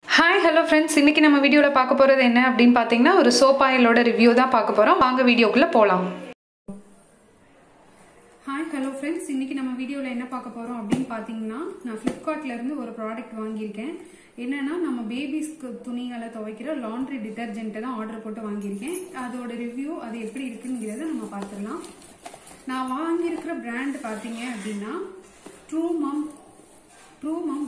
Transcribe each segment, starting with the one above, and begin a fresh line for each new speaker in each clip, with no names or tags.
hi hello friends இன்னைக்கு நம்ம வீடியோவில் பார்க்க போகிறது என்ன அப்படின்னு பார்த்தீங்கன்னா ஒரு சோப் ஆயிலோட ரிவ்யூ தான் பார்க்க போகிறோம் வாங்க வீடியோக்குள்ளே போகலாம் ஹாய் ஹலோ ஃப்ரெண்ட்ஸ் இன்னைக்கு நம்ம வீடியோவில் என்ன பார்க்க போகிறோம் அப்படின்னு பார்த்தீங்கன்னா நான் ஃப்ளிப்கார்ட்ல இருந்து ஒரு ப்ராடக்ட் வாங்கியிருக்கேன் என்னன்னா நம்ம பேபிஸ்க்கு துணிகளை துவைக்கிற லாண்ட்ரி டிட்டர்ஜென்ட்டை தான் ஆர்டர் போட்டு வாங்கியிருக்கேன் அதோட ரிவ்யூ அது எப்படி இருக்குங்கிறத நம்ம பார்த்துடலாம் நான் வாங்கியிருக்கிற பிராண்ட் பார்த்தீங்க அப்படின்னா true mom true mom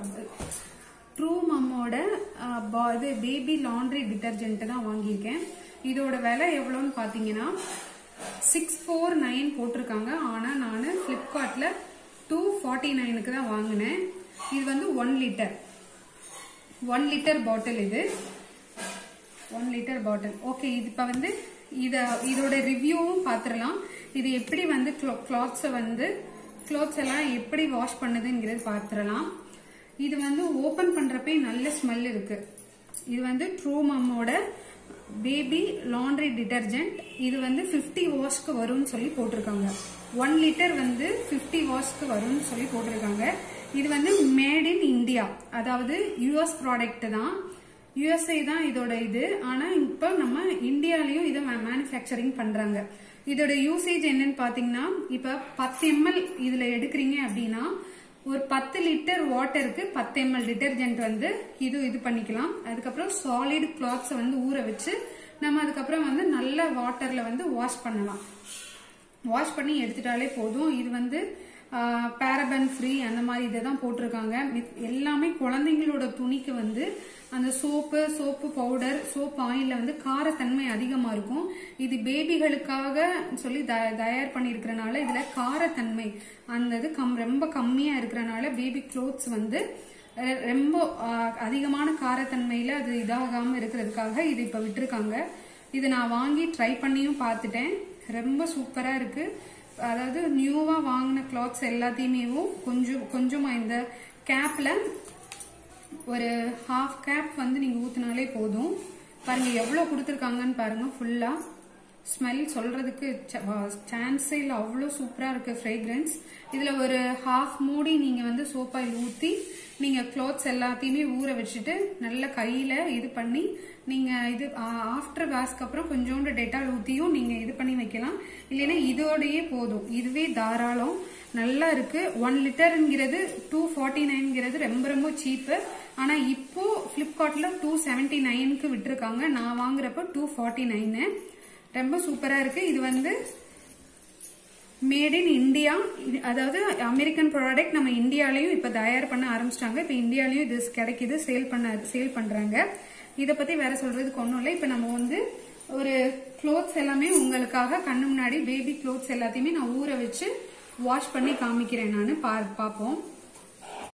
true மம்மோட இது பேபி லாண்ட்ரி டிட்டர்ஜென்ட் தான் வாங்கியிருக்கேன் இதோட விலை எவ்வளோன்னு பார்த்தீங்கன்னா சிக்ஸ் ஃபோர் நைன் போட்டிருக்காங்க ஆனால் நான் ஃப்ளிப்கார்ட்டில் டூ ஃபார்ட்டி நைனுக்கு தான் வாங்கினேன் இது வந்து one litre one litre bottle இது ஒன் லிட்டர் பாட்டில் ஓகே இது இப்போ வந்து இத இதோட ரிவ்யூவும் பார்த்துடலாம் இது எப்படி வந்து கிளாத்ஸை வந்து கிளாத்ஸ் எல்லாம் எப்படி வாஷ் பண்ணுதுங்கிறது பார்த்துடலாம் இது வந்து ஓபன் பண்றப்பே நல்ல ஸ்மெல் இருக்கு இது வந்து ட்ரூ மம்மோட பேபி லாண்ட்ரி டிட்டர்ஜென்ட் இது வந்து 50 வாஷ்க்கு வரும்னு சொல்லி போட்டிருக்காங்க ஒன் லிட்டர் வந்து 50 வாஷ்க்கு வரும்னு சொல்லி போட்டிருக்காங்க இது வந்து மேட் இன் இந்தியா அதாவது யூஎஸ் ப்ராடக்ட் தான் யுஎஸ்ஏ தான் இதோட இது ஆனா இப்போ நம்ம இந்தியாலயும் இதை மேனுஃபேக்சரிங் பண்றாங்க இதோட யூசேஜ் என்னன்னு பாத்தீங்கன்னா இப்ப பத்து எம்எல் இதுல எடுக்கிறீங்க அப்படின்னா ஒரு பத்து லிட்டர் வாட்டருக்கு பத்து எம்எல் டிட்டர்ஜென்ட் வந்து இது இது பண்ணிக்கலாம் அதுக்கப்புறம் சாலிட் கிளாத்ஸை வந்து ஊற வச்சு நம்ம அதுக்கப்புறம் வந்து நல்ல வாட்டர்ல வந்து வாஷ் பண்ணலாம் வாஷ் பண்ணி எடுத்துட்டாலே போதும் இது வந்து பேரபன் ஃப்ரீ அந்த மாதிரி இதை தான் போட்டிருக்காங்க எல்லாமே குழந்தைங்களோட துணிக்கு வந்து அந்த சோப்பு சோப்பு பவுடர் சோப் ஆயில வந்து காரத்தன்மை அதிகமா இருக்கும் இது பேபிகளுக்காக சொல்லி தயார் பண்ணிருக்கிறனால இதுல காரத்தன்மை அந்த இது கம் ரொம்ப கம்மியா இருக்கிறனால பேபி க்ளோத்ஸ் வந்து ரொம்ப அதிகமான காரத்தன்மையில அது இதாகாம இருக்கிறதுக்காக இது இப்ப விட்டுருக்காங்க இது நான் வாங்கி ட்ரை பண்ணியும் பார்த்துட்டேன் ரொம்ப சூப்பரா இருக்கு அதாவது நியூவா வாங்கின கிளாத்ஸ் எல்லாத்தையுமே கொஞ்சம் கொஞ்சமா இந்த கேப்ல ஒரு ஹாஃப் கேப் வந்து நீங்க ஊத்தினாலே போதும் பாருங்க எவ்வளவு கொடுத்துருக்காங்கன்னு பாருங்க ஃபுல்லா ஸ்மெல் சொல்றதுக்கு சான்ஸே இல்லை அவ்வளோ சூப்பரா இருக்கு ஃப்ரேக்ரன்ஸ் இதுல ஒரு ஹாஃப் மூடி நீங்க வந்து சோப்பாயில் ஊத்தி நீங்க கிளாத்ஸ் எல்லாத்தையுமே ஊற வச்சுட்டு நல்ல கையில இது பண்ணி நீங்க இது ஆஃப்டர் வாஷ்க்கு அப்புறம் கொஞ்சோண்டு டெட்டால் ஊத்தியும் நீங்க இது பண்ணி வைக்கலாம் இல்லைன்னா இதோடயே போதும் இதுவே தாராளம் நல்லா இருக்கு ஒன் லிட்டருங்கிறது டூ ஃபார்ட்டி நைன்ங்கிறது ரொம்ப ரொம்ப சீப்பு ஆனா இப்போ பிளிப்கார்ட்ல டூ செவன்டி நைனுக்கு விட்டுருக்காங்க நான் வாங்குறப்ப டூ ஃபார்ட்டி நைனு ரொம்ப சூப்பரா இருக்கு இது வந்து மேட் இன் இந்தியா அதாவது அமெரிக்கன் ப்ராடக்ட் நம்ம இந்தியாலையும் இப்ப தயார் பண்ண ஆரம்பிச்சிட்டாங்க இப்ப இந்தியாலையும் இது கிடைக்குது சேல் பண்ண சேல் பண்றாங்க இதை பத்தி வேற சொல்றதுக்கு ஒன்றும் இல்லை இப்ப நம்ம வந்து ஒரு க்ளோத்ஸ் எல்லாமே உங்களுக்காக கண்ணு முன்னாடி பேபி க்ளோத்ஸ் எல்லாத்தையுமே நான் ஊற வச்சு வாஷ் பண்ணி காமிக்கிறேன் நான் பார்ப்போம்